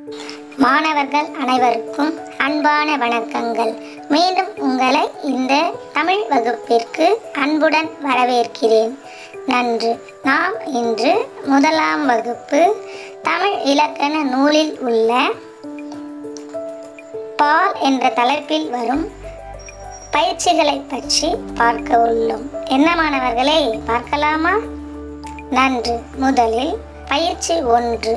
மாணவர்கள் அனைவருக்கும் அன்பான வணக்கங்கள் மீண்டும் உங்களை இந்த தமிழ் வகுப்பிற்கு அன்புடன் வரவேற்கிறேன் நன்று நாம் இன்று முதலாம் வகுப்பு தமிழ் இலக்கண நூலில் உள்ள பால் என்ற தலைப்பில் வரும் பயிற்சிகளை பற்றி பார்க்க உள்ளோம் என்ன மாணவர்களே பார்க்கலாமா நன்று முதலில் பயிற்சி ஒன்று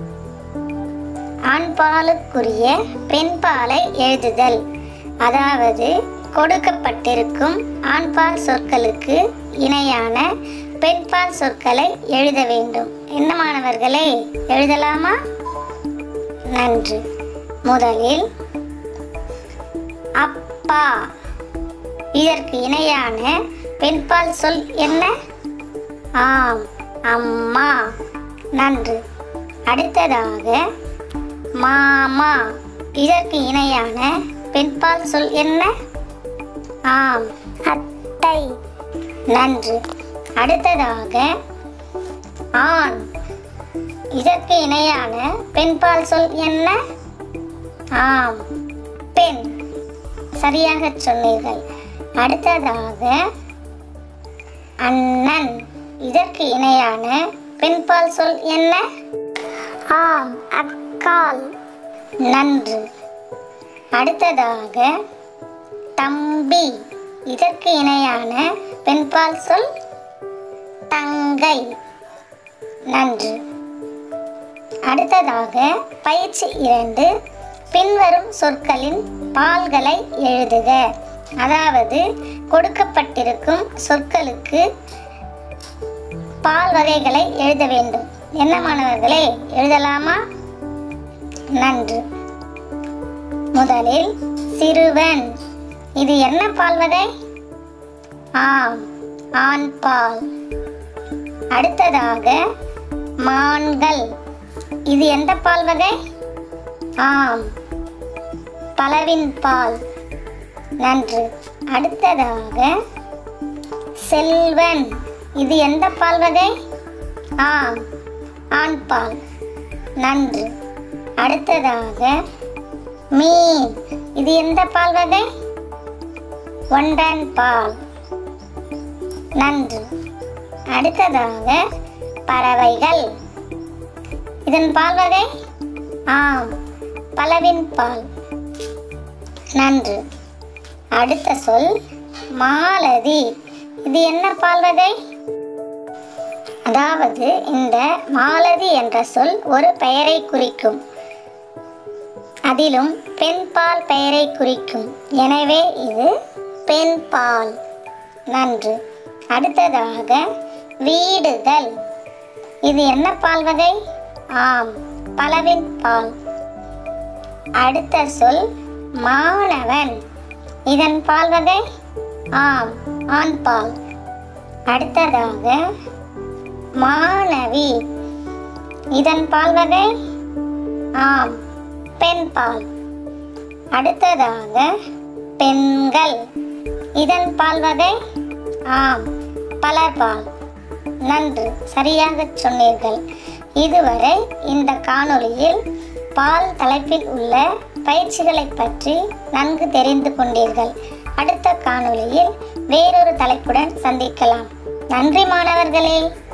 ஆண்பாலுக்குரிய பெண்பாலை எழுதுதல் அதாவது கொடுக்கப்பட்டிருக்கும் ஆண்பால் சொற்களுக்கு இணையான பெண்பால் சொற்களை எழுத வேண்டும் என்ன மாணவர்களே எழுதலாமா நன்று முதலில் அப்பா இதற்கு இணையான பெண்பால் சொல் என்ன ஆம் அம்மா நன்று அடுத்ததாக மாமா இதற்கு இணையான பெண்பால் சொல் என்ன ஆம் அத்தை நன்று அடுத்ததாக ஆண் இதற்கு இணையான பெண்பால் சொல் என்ன ஆம் பெண் சரியாக சொன்னீர்கள் அடுத்ததாக அண்ணன் இதற்கு இணையான பெண்பால் சொல் என்ன ஆம் அக்கால் நன்று அடுத்ததாக தம்பி இதற்கு இணையான பெண்பால் சொல் தங்கை நன்று அடுத்ததாக பயிற்சி இரண்டு பின்வரும் சொற்களின் பால்களை எழுதுக அதாவது கொடுக்கப்பட்டிருக்கும் சொற்களுக்கு பால் வகைகளை எழுத வேண்டும் என்ன மாணவர்களே எழுதலாமா நன்று முதலில் சிறுவன் இது என்ன பால் வகை ஆம் ஆண் பால் அடுத்ததாக மான்கள் இது எந்த பால் வகை ஆம் பலவின் பால் நன்று அடுத்ததாக செல்வன் இது எந்த பால் வகை ஆம் ஆண் பால் நன்று அடுத்ததாக மீன் இது எந்த பால் வகை ஒன்றன் பால் நன்று அடுத்ததாக பறவைகள் இதன் பால் வகை ஆம் பலவின் பால் நன்று அடுத்த சொல் மாலதி இது என்ன பால் வகை அதாவது இந்த மாலதி என்ற சொல் ஒரு பெயரை குறிக்கும் அதிலும் பெண் பால் பெயரை குறிக்கும் எனவே இது பெண் பால் நன்று அடுத்ததாக வீடுதல் இது என்ன பால் வகை ஆம் பலவின் பால் அடுத்த சொல் மாணவன் இதன் பால் வகை ஆம் ஆண் பால் அடுத்ததாக மாணவி இதன் பால் வகை ஆம் பெண் பால் அடுத்ததாக பெண்கள் இதன் பால் வகை ஆம் பலர் பால் நன்று சரியாக சொன்னீர்கள் இதுவரை இந்த காணொளியில் பால் தலைப்பில் உள்ள பயிற்சிகளை பற்றி நன்கு தெரிந்து கொண்டீர்கள் அடுத்த காணொளியில் வேறொரு தலைப்புடன் சந்திக்கலாம் நன்றி மாணவர்களே